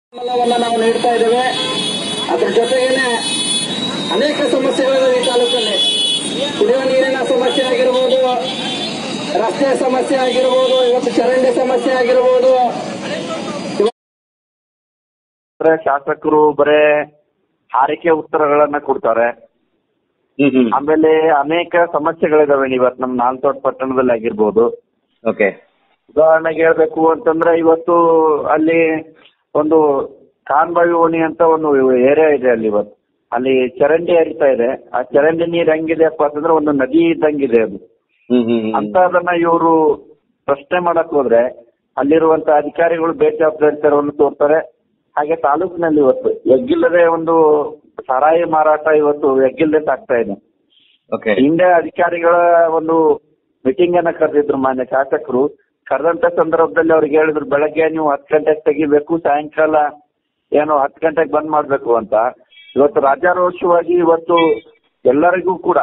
ಬೆಂಬಲವನ್ನ ನಾವು ನೀಡ್ತಾ ಇದ್ದೇವೆ ಅದ್ರ ಜೊತೆಗೇನೆ ಅನೇಕ ಸಮಸ್ಯೆಗಳಿವೆ ಈ ತಾಲೂಕಲ್ಲಿ ಕುಡಿಯುವ ನೀರಿನ ಸಮಸ್ಯೆ ಆಗಿರ್ಬೋದು ರಸ್ತೆ ಸಮಸ್ಯೆ ಆಗಿರ್ಬೋದು ಇವತ್ತು ಚರಂಡಿ ಸಮಸ್ಯೆ ಆಗಿರ್ಬೋದು ಅಂದ್ರೆ ಶಾಸಕರು ಬರೇ ಹಾರಿಕೆ ಉತ್ತರಗಳನ್ನ ಕೊಡ್ತಾರೆ ಹ್ಮ್ ಹ್ಮ್ ಆಮೇಲೆ ಅನೇಕ ಸಮಸ್ಯೆಗಳಿದಾವೆ ಇವತ್ತು ನಮ್ಮ ನಾಲ್ತೋಟ ಪಟ್ಟಣದಲ್ಲಿ ಆಗಿರ್ಬೋದು ಓಕೆ ಉದಾಹರಣೆಗೆ ಹೇಳ್ಬೇಕು ಅಂತಂದ್ರೆ ಇವತ್ತು ಅಲ್ಲಿ ಒಂದು ಕಾನ್ಬಾವಿ ಓಣಿ ಅಂತ ಒಂದು ಏರಿಯಾ ಇದೆ ಅಲ್ಲಿ ಇವತ್ತು ಅಲ್ಲಿ ಚರಂಡಿ ಹರಿತಾ ಇದೆ ಆ ಚರಂಡಿ ನೀರು ಹೆಂಗಿದೆಯಪ್ಪ ಅಂತಂದ್ರೆ ಒಂದು ನದಿ ಇದ್ದಂಗಿದೆ ಅದು ಹ್ಮ್ ಹ್ಮ್ ಹ್ಮ್. ಅಂತದನ್ನ ಇವರು ಪ್ರಶ್ನೆ ಮಾಡಕ್ ಹೋದ್ರೆ ಅಲ್ಲಿರುವಂತ ಅಧಿಕಾರಿಗಳು ಬೇಜವಾಬ್ದಾರಿತನವನ್ನು ತೋರ್ತಾರೆ ಹಾಗೆ ತಾಲೂಕಿನಲ್ಲಿ ಇವತ್ತು ಎಗ್ಗಿಲ್ಲದೆ ಒಂದು ಸಾರಾಯಿ ಮಾರಾಟ ಇವತ್ತು ಎಗ್ಗಿಲ್ಲದೆ ಸಾಗ್ತಾ ಇದೆ ಓಕೆ ಹಿಂದೆ ಅಧಿಕಾರಿಗಳ ಒಂದು ಮೀಟಿಂಗ್ ಅನ್ನ ಕರೆದಿದ್ರು ಮಾನ್ಯ ಶಾಸಕರು ಕರೆದಂತ ಸಂದರ್ಭದಲ್ಲಿ ಅವ್ರಿಗೆ ಹೇಳಿದ್ರು ಬೆಳಗ್ಗೆ ನೀವು ಹತ್ತು ಗಂಟೆಗೆ ತೆಗಿಬೇಕು ಸಾಯಂಕಾಲ ಏನು ಹತ್ತು ಗಂಟೆಗೆ ಬಂದ್ ಮಾಡ್ಬೇಕು ಅಂತ ಇವತ್ತು ರಾಜ್ಯಾರೋಷವಾಗಿ ಇವತ್ತು ಎಲ್ಲರಿಗೂ ಕೂಡ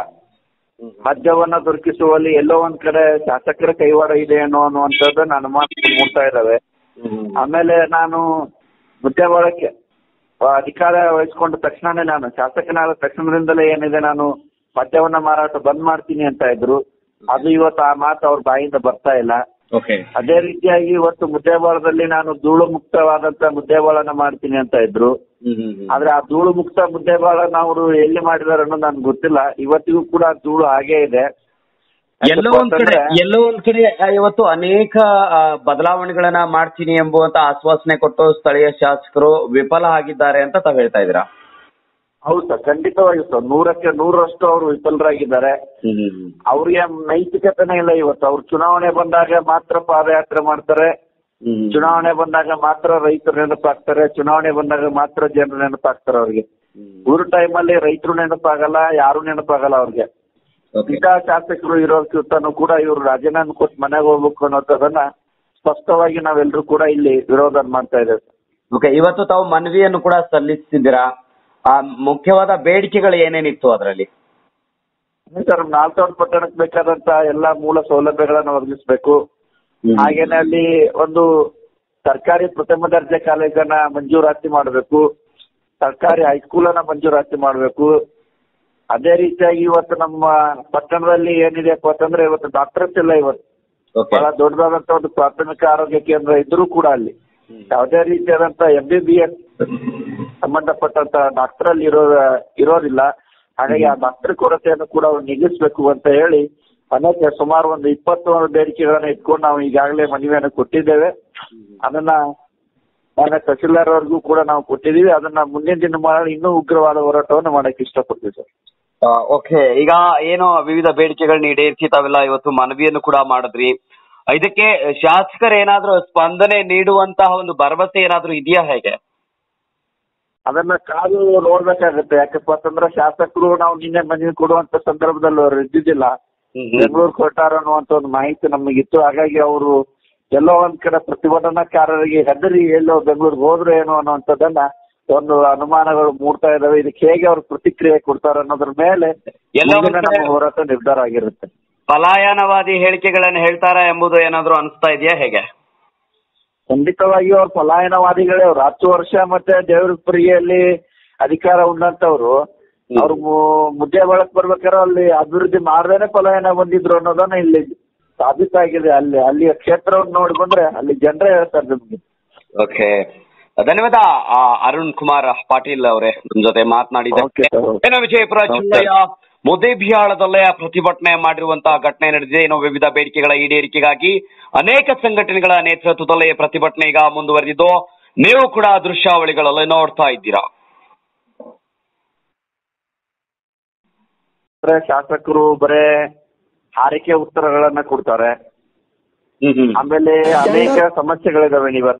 ಮದ್ಯವನ್ನ ದೊರಕಿಸುವಲ್ಲಿ ಎಲ್ಲೋ ಒಂದ್ ಕಡೆ ಶಾಸಕರ ಕೈವಾಡ ಇದೆ ಅನ್ನೋ ಅನ್ನುವಂಥದ್ದನ್ನ ಅನುಮಾನ ಮೂಡ್ತಾ ಇದಾವೆ ಆಮೇಲೆ ನಾನು ಮುದ್ದೆ ಬಳಕೆ ಅಧಿಕಾರ ವಹಿಸ್ಕೊಂಡ ತಕ್ಷಣನೇ ನಾನು ಶಾಸಕನಾದ ತಕ್ಷಣದಿಂದಲೇ ಏನಿದೆ ನಾನು ಮದ್ಯವನ್ನ ಮಾರಾಟ ಬಂದ್ ಮಾಡ್ತೀನಿ ಅಂತ ಇದ್ರು ಅದು ಇವತ್ತು ಆ ಮಾತು ಅವ್ರ ಬಾಯಿಂದ ಬರ್ತಾ ಇಲ್ಲ ಓಕೆ ಅದೇ ರೀತಿಯಾಗಿ ಇವತ್ತು ಮುದ್ದೇಬಾಳದಲ್ಲಿ ನಾನು ಧೂಳು ಮುಕ್ತವಾದಂತ ಮುದ್ದೇಬಾಳನ್ನ ಮಾಡ್ತೀನಿ ಅಂತ ಇದ್ರು ಹ್ಮ್ ಹ್ಮ್ ಹ್ಮ್. ಆದ್ರೆ ಆ ಧೂಳು ಮುಕ್ತ ಮುದ್ದೇಬಾಳನ್ನ ಅವರು ಎಲ್ಲಿ ಮಾಡಿದಾರೆ ಅನ್ನೋದು ನನ್ಗೆ ಗೊತ್ತಿಲ್ಲ ಇವತ್ತಿಗೂ ಕೂಡ ಆ ಧೂಳು ಹಾಗೇ ಇದೆ ಎಲ್ಲೋ ಒಂದ್ ಕಡೆ ಎಲ್ಲೋ ಒಂದ್ ಕಡೆ ಆ, ಇವತ್ತು ಅನೇಕ ಆ, ಬದಲಾವಣೆಗಳನ್ನ ಮಾಡ್ತೀನಿ ಎಂಬುವಂತ ಆಶ್ವಾಸನೆ ಕೊಟ್ಟು ಸ್ಥಳೀಯ ಶಾಸಕರು ವಿಫಲ ಆಗಿದ್ದಾರೆ ಅಂತ ತಾವ್ ಹೇಳ್ತಾ ಇದ್ದೀರಾ ಹೌದು ಸರ್ ಖಂಡಿತವಾಗಿ ಸರ್ ನೂರಕ್ಕೆ ನೂರರಷ್ಟು ಅವರು ವಿಫಲರಾಗಿದ್ದಾರೆ ಅವ್ರಿಗೆ ನೈತಿಕತೆನೇ ಇಲ್ಲ ಇವತ್ತು ಅವ್ರು ಚುನಾವಣೆ ಬಂದಾಗ ಮಾತ್ರ ಪಾದಯಾತ್ರೆ ಮಾಡ್ತಾರೆ ಚುನಾವಣೆ ಬಂದಾಗ ಮಾತ್ರ ರೈತರು ನೆನಪಾಗ್ತಾರೆ ಚುನಾವಣೆ ಬಂದಾಗ ಮಾತ್ರ ಜನರು ನೆನಪಾಗ್ತಾರೆ ಅವ್ರಿಗೆ ಊರ ಟೈಮಲ್ಲಿ ರೈತರು ನೆನಪಾಗಲ್ಲ ಯಾರು ನೆನಪಾಗಲ್ಲ ಅವ್ರಿಗೆ ಓಕೆ ಇಂಥ ಶಾಸಕರು ಇರೋದಕ್ಕಿಂತನೂ ಕೂಡ ಇವರು ರಾಜೀನಾಮೆ ಕೊಟ್ಟು ಮನೆಗೆ ಹೋಗ್ಬೇಕು ಅನ್ನೋದನ್ನ ಸ್ಪಷ್ಟವಾಗಿ ನಾವೆಲ್ಲರೂ ಕೂಡ ಇಲ್ಲಿ ವಿರೋಧ ಮಾಡ್ತಾ ಇದ್ದೇವೆ ಓಕೆ ಇವತ್ತು ತಾವು ಮನವಿಯನ್ನು ಕೂಡ ಸಲ್ಲಿಸಿದ್ದೀರಾ ಆ ಮುಖ್ಯವಾದ ಬೇಡಿಕೆಗಳು ಏನೇನಿತ್ತು ಅದರಲ್ಲಿ ಸರ್ ನಾಲ್ಕೌಟ್ ಪಟ್ಟಣಕ್ಕೆ ಬೇಕಾದಂತ ಎಲ್ಲಾ ಮೂಲ ಸೌಲಭ್ಯಗಳನ್ನು ಒದಗಿಸ್ಬೇಕು ಹಾಗೇನೆ ಅಲ್ಲಿ ಒಂದು ಸರ್ಕಾರಿ ಪ್ರಥಮ ದರ್ಜೆ ಕಾಲೇಜನ್ನ ಮಂಜೂರಾತಿ ಮಾಡಬೇಕು ಸರ್ಕಾರಿ ಹೈಸ್ಕೂಲನ್ನ ಮಂಜೂರಾತಿ ಮಾಡಬೇಕು ಅದೇ ರೀತಿಯಾಗಿ ಇವತ್ತು ನಮ್ಮ ಪಟ್ಟಣದಲ್ಲಿ ಏನಿದೆಯಪ್ಪ ಅಂತಂದ್ರೆ ಇವತ್ತು ಡಾಕ್ಟರ್ಸ್ ಇಲ್ಲ ಇವತ್ತು ಓಕೆ ಬಹಳ ದೊಡ್ಡದಾದಂತ ಒಂದು ಪ್ರಾಥಮಿಕ ಆರೋಗ್ಯ ಕೇಂದ್ರ ಇದ್ರೂ ಕೂಡ ಅಲ್ಲಿ ಯಾವುದೇ ರೀತಿಯಾದಂತ ಎಂ ಬಿ ಬಿ ಎಸ್ ಸಂಬಂಧಪಟ್ಟಂತ ಡಾಕ್ಟರ್ ಅಲ್ಲಿ ಇರೋ ಇರೋದಿಲ್ಲ ಹಾಗಾಗಿ ಆ ಡಾಕ್ಟರ್ ಕೊರತೆಯನ್ನು ಕೂಡ ಅವ್ರು ನಿಲ್ಲಿಸಬೇಕು ಅಂತ ಹೇಳಿ ಅನೇಕ ಸುಮಾರು ಒಂದು ಇಪ್ಪತ್ತು ಬೇಡಿಕೆಗಳನ್ನ ಇಟ್ಕೊಂಡು ನಾವು ಈಗಾಗಲೇ ಮನವಿಯನ್ನು ಕೊಟ್ಟಿದ್ದೇವೆ ಅದನ್ನ ಮಾನ್ಯ ತಹಸೀಲ್ದಾರ್ ಅವ್ರಿಗೂ ಕೂಡ ನಾವು ಕೊಟ್ಟಿದ್ದೀವಿ ಅದನ್ನ ಮುಂದಿನ ದಿನಮಾನಗಳಲ್ಲಿ ಇನ್ನೂ ಉಗ್ರವಾದ ಹೋರಾಟವನ್ನು ಮಾಡಕ್ಕೆ ಇಷ್ಟಪಡ್ತೀವಿ ಸರ್ ಓಕೆ ಈಗ ಏನು ವಿವಿಧ ಬೇಡಿಕೆಗಳನ್ನ ಈಡೇರಿಸಿ ತಾವೆಲ್ಲ ಇವತ್ತು ಮನವಿಯನ್ನು ಕೂಡ ಮಾಡಿದ್ರಿ ಇದಕ್ಕೆ ಶಾಸಕರು ಏನಾದ್ರೂ ಸ್ಪಂದನೆ ನೀಡುವಂತಹ ಒಂದು ಭರವಸೆ ಏನಾದ್ರೂ ಇದೆಯಾ ಹೇಗೆ ಅದನ್ನ ಕಾದು ನೋಡ್ಬೇಕಾಗತ್ತೆ ಯಾಕಪ್ಪ ಅಂತಂದ್ರೆ ಶಾಸಕರು ನಾವು ನಿನ್ನೆ ಮನವಿ ಕೊಡುವಂತ ಸಂದರ್ಭದಲ್ಲಿ ಅವ್ರು ಇದ್ದಿದ್ದಿಲ್ಲ ಬೆಂಗಳೂರು ಕೊಟ್ಟಾರ ಅನ್ನುವಂತ ಒಂದು ಮಾಹಿತಿ ನಮಗಿತ್ತು ಹಾಗಾಗಿ ಅವರು ಎಲ್ಲೋ ಒಂದ್ ಕಡೆ ಪ್ರತಿಭಟನಾಕಾರರಿಗೆ ಹೆದರಿ ಎಲ್ಲೋ ಬೆಂಗಳೂರಿಗೆ ಹೋದ್ರು ಏನೋ ಅನ್ನುವಂಥದ್ದನ್ನ ಒಂದು ಅನುಮಾನಗಳು ಮೂಡ್ತಾ ಇದಾವೆ ಇದಕ್ಕೆ ಹೇಗೆ ಅವ್ರು ಪ್ರತಿಕ್ರಿಯೆ ಕೊಡ್ತಾರೆ ಅನ್ನೋದ್ರ ಮೇಲೆ ಎಲ್ಲೋ ಒಂದ್ ಮುಂದಿನ ಕಡೆ- ನಮ್ಮ ಹೋರಾಟ ನಿರ್ಧಾರ ಆಗಿರುತ್ತೆ ಪಲಾಯನವಾದಿ ಹೇಳಿಕೆಗಳನ್ನು ಹೇಳ್ತಾರಾ ಎಂಬುದು ಏನಾದ್ರೂ ಅನಿಸ್ತಾ ಇದೆಯಾ ಹೇಗೆ ಖಂಡಿತವಾಗಿ ಅವ್ರು ಪಲಾಯನವಾದಿಗಳೇ ಅವ್ರು ಹತ್ತು ವರ್ಷ ಮತ್ತೆ ದೇವರಪುರಿಯಲ್ಲಿ ಅಧಿಕಾರ ಉಂಡಂತವ್ರು ಅವ್ರು ಮು- ಮುದ್ದೆ ಬಳಕ್ ಬರ್ಬೇಕಾದ್ರೆ ಅಲ್ಲಿ ಅಭಿವೃದ್ಧಿ ಮಾಡ್ದೇನೆ ಪಲಾಯನ ಬಂದಿದ್ರು ಅನ್ನೋದನ್ನ ಇಲ್ಲಿ ಸಾಬೀತಾಗಿದೆ ಅಲ್ಲಿ ಅಲ್ಲಿಯ ಕ್ಷೇತ್ರವನ್ನು ನೋಡಿ ಬಂದ್ರೆ ಅಲ್ಲಿ ಜನರೇ ಹೇಳ್ತಾರೆ ನಿಮ್ಗೆ ಓಕೆ ಧನ್ಯವಾದ ಆ, ಅರುಣ್ ಕುಮಾರ್ ಪಾಟೀಲ್ ಅವರೇ ನಮ್ಮ ಜೊತೆ Okay, ಮಾತನಾಡಿದ್ದಕ್ಕೆ sir, okay. ಏನು ವಿಜಯಪುರ Okay. ಜಿಲ್ಲೆಯ ಮುದೇಬಿಹಾಳದಲ್ಲೇ ಪ್ರತಿಭಟನೆ ಮಾಡಿರುವಂತಹ ಘಟನೆ ನಡೆದಿದೆ ಇನ್ನು ವಿವಿಧ ಬೇಡಿಕೆಗಳ ಈಡೇರಿಕೆಗಾಗಿ ಅನೇಕ ಸಂಘಟನೆಗಳ ನೇತೃತ್ವದಲ್ಲೇ ಪ್ರತಿಭಟನೆ ಈಗ ಮುಂದುವರೆದಿದ್ದು ನೀವು ಕೂಡ ದೃಶ್ಯಾವಳಿಗಳಲ್ಲಿ ನೋಡ್ತಾ ಇದ್ದೀರಾ ಅಂದ್ರೆ ಶಾಸಕರು ಬರೇ ಹಾರಿಕೆ ಉತ್ತರಗಳನ್ನ ಕೊಡ್ತಾರೆ ಹ್ಮ್ ಹ್ಮ್ ಆಮೇಲೆ ಅನೇಕ ಸಮಸ್ಯೆಗಳಿದಾವೆ ಇವತ್ತು